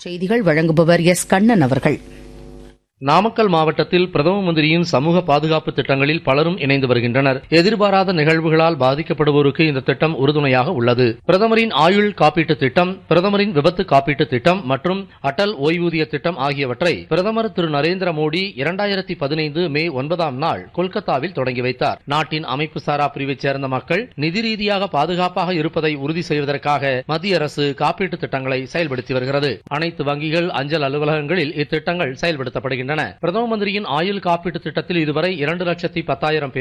செய்திகள் வழங்குபவர் எஸ் கண்ணன் அவர்கள் நாமக்கல் மாவட்டத்தில் பிரதம மந்திரியின் சமூக பாதுகாப்பு திட்டங்களில் பலரும் இணைந்து வருகின்றனர் எதிர்பாராத நிகழ்வுகளால் பாதிக்கப்படுவோருக்கு இந்த திட்டம் உறுதுணையாக உள்ளது பிரதமரின் ஆயுள் காப்பீட்டு திட்டம் பிரதமரின் விபத்து காப்பீட்டு திட்டம் மற்றும் அடல் ஓய்வூதிய திட்டம் ஆகியவற்றை பிரதமர் திரு நரேந்திர மோடி இரண்டாயிரத்தி பதினைந்து மே ஒன்பதாம் நாள் கொல்கத்தாவில் தொடங்கி வைத்தார் நாட்டின் அமைப்பு சாரா பிரிவைச் சேர்ந்த மக்கள் நிதி ரீதியாக பாதுகாப்பாக இருப்பதை உறுதி செய்வதற்காக மத்திய அரசு காப்பீட்டு திட்டங்களை செயல்படுத்தி வருகிறது அனைத்து வங்கிகள் அஞ்சல் அலுவலகங்களில் இத்திட்டங்கள் செயல்படுத்தப்படுகின்றன பிரதம மந்திரியின் ஆயுள் காப்பீட்டு திட்டத்தில் இதுவரை இரண்டு லட்சத்தி பத்தாயிரம் பேர்